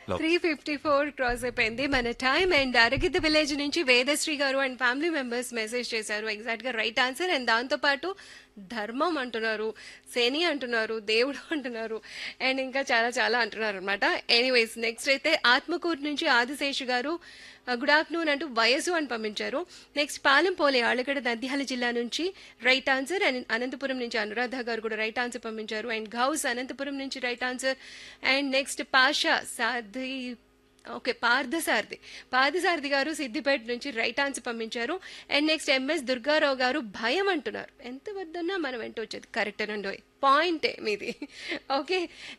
లో three fifty four cross అయిపోయింది మన టైం అండ్ అరగిద్ద విలేజ్ నుంచి వేదశ్రీ గారు అండ్ ఫ్యామిలీ మెంబర్స్ మెసేజ్ చేశారు ఎగ్జాక్ట్ గా రైట్ ఆన్సర్ అండ్ దాంతో పాటు ధర్మం అంటున్నారు శని అంటున్నారు దేవుడు అంటున్నారు అండ్ ఇంకా చాలా చాలా అంటున్నారు అనమాట ఎనీవేస్ నెక్స్ట్ అయితే ఆత్మకూరు నుంచి ఆదిశేషు గారు గుడ్ ఆఫ్టర్నూన్ అంటూ వయసు అని పంపించారు నెక్స్ట్ పాలెంపోలే ఆళ్ళగడ్డ నంద్యాల జిల్లా నుంచి రైట్ ఆన్సర్ అండ్ అనంతపురం నుంచి అనురాధ గారు కూడా రైట్ ఆన్సర్ పంపించారు అండ్ గౌస్ అనంతపురం నుంచి right answer and next Pasha Sadi okay Parthasarathi Parthasarathi గారు సిద్దిపేట నుంచి రైట్ ఆన్సర్ పంపించారు అండ్ నెక్స్ట్ ఎంఎస్ దుర్గారావు గారు భయం అంటున్నారు ఎంత వద్దన్నా మనం వెంట వచ్చేది కరెక్ట్ అండి పాయింటే మీది ఓకే